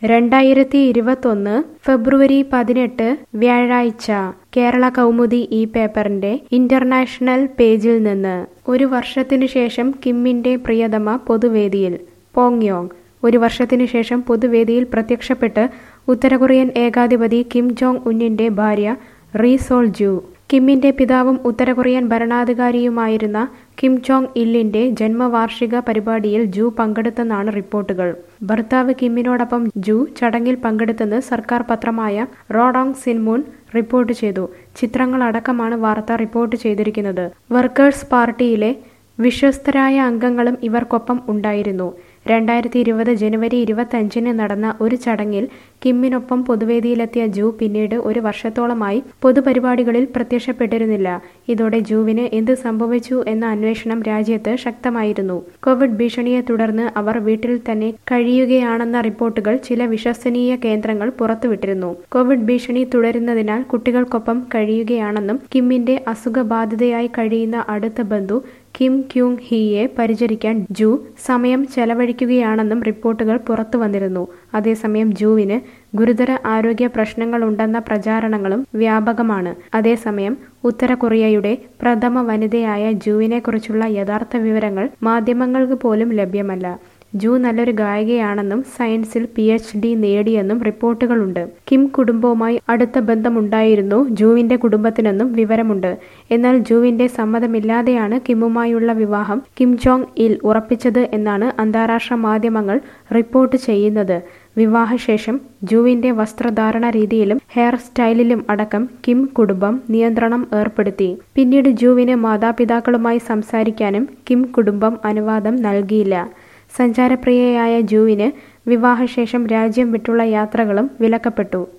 രണ്ടായിരത്തി ഇരുപത്തൊന്ന് ഫെബ്രുവരി പതിനെട്ട് വ്യാഴാഴ്ച കേരള കൗമുദി ഈ പേപ്പറിന്റെ ഇന്റർനാഷണൽ പേജിൽ നിന്ന് ഒരു വർഷത്തിനു ശേഷം കിമ്മിന്റെ പ്രിയതമ പൊതുവേദിയിൽ പോങ്യോങ് ഒരു വർഷത്തിനു ശേഷം പൊതുവേദിയിൽ പ്രത്യക്ഷപ്പെട്ട് ഉത്തരകൊറിയൻ ഏകാധിപതി കിം ജോങ് ഉന്നിന്റെ ഭാര്യ റീ സോൾ ജു കിമ്മിന്റെ പിതാവും ഉത്തരകൊറിയൻ ഭരണാധികാരിയുമായിരുന്ന കിം ജോങ് ഇല്ലിന്റെ ജന്മവാർഷിക പരിപാടിയിൽ ജു പങ്കെടുത്തെന്നാണ് റിപ്പോർട്ടുകൾ ഭർത്താവ് കിമ്മിനോടൊപ്പം ജു ചടങ്ങിൽ പങ്കെടുത്തെന്ന് സർക്കാർ പത്രമായ റോഡോങ് സിൻമുൻ റിപ്പോർട്ട് ചെയ്തു ചിത്രങ്ങളടക്കമാണ് വാർത്ത റിപ്പോർട്ട് ചെയ്തിരിക്കുന്നത് വർക്കേഴ്സ് പാർട്ടിയിലെ വിശ്വസ്തരായ അംഗങ്ങളും ഇവർക്കൊപ്പം ഉണ്ടായിരുന്നു രണ്ടായിരത്തി ഇരുപത് ജനുവരി ഇരുപത്തഞ്ചിന് നടന്ന ഒരു ചടങ്ങിൽ കിമ്മിനൊപ്പം പൊതുവേദിയിലെത്തിയ ജു പിന്നീട് ഒരു വർഷത്തോളമായി പൊതുപരിപാടികളിൽ പ്രത്യക്ഷപ്പെട്ടിരുന്നില്ല ഇതോടെ ജുവിന് എന്ത് സംഭവിച്ചു എന്ന അന്വേഷണം രാജ്യത്ത് ശക്തമായിരുന്നു കോവിഡ് ഭീഷണിയെ തുടർന്ന് അവർ വീട്ടിൽ തന്നെ കഴിയുകയാണെന്ന റിപ്പോർട്ടുകൾ ചില വിശ്വസനീയ കേന്ദ്രങ്ങൾ പുറത്തുവിട്ടിരുന്നു കോവിഡ് ഭീഷണി തുടരുന്നതിനാൽ കുട്ടികൾക്കൊപ്പം കഴിയുകയാണെന്നും കിമ്മിന്റെ അസുഖബാധിതയായി കഴിയുന്ന അടുത്ത ബന്ധു കിം ക്യൂങ് ഹിയെ പരിചരിക്കാൻ ജു സമയം ചെലവഴിക്കുകയാണെന്നും റിപ്പോർട്ടുകൾ പുറത്തു വന്നിരുന്നു അതേസമയം ജുവിന് ഗുരുതര ആരോഗ്യ പ്രശ്നങ്ങളുണ്ടെന്ന പ്രചാരണങ്ങളും വ്യാപകമാണ് അതേസമയം ഉത്തര കൊറിയയുടെ പ്രഥമ വനിതയായ ജുവിനെക്കുറിച്ചുള്ള യഥാർത്ഥ വിവരങ്ങൾ മാധ്യമങ്ങൾക്ക് പോലും ലഭ്യമല്ല ജു നല്ലൊരു ഗായികയാണെന്നും സയൻസിൽ പി എച്ച് ഡി നേടിയെന്നും റിപ്പോർട്ടുകളുണ്ട് കിം കുടുംബവുമായി അടുത്ത ബന്ധമുണ്ടായിരുന്നു ജുവിന്റെ കുടുംബത്തിനെന്നും വിവരമുണ്ട് എന്നാൽ ജുവിന്റെ സമ്മതമില്ലാതെയാണ് കിമ്മുമായുള്ള വിവാഹം കിം ജോങ് ഇൽ ഉറപ്പിച്ചത് എന്നാണ് അന്താരാഷ്ട്ര മാധ്യമങ്ങൾ റിപ്പോർട്ട് ചെയ്യുന്നത് വിവാഹശേഷം ജുവിന്റെ വസ്ത്രധാരണ രീതിയിലും ഹെയർ സ്റ്റൈലിലും അടക്കം കിം കുടുംബം നിയന്ത്രണം ഏർപ്പെടുത്തി പിന്നീട് ജുവിന് മാതാപിതാക്കളുമായി സംസാരിക്കാനും കിം കുടുംബം അനുവാദം നൽകിയില്ല സഞ്ചാരപ്രിയയായ ജുവിന് വിവാഹശേഷം രാജ്യം വിട്ടുള്ള യാത്രകളും വിലക്കപ്പെട്ടു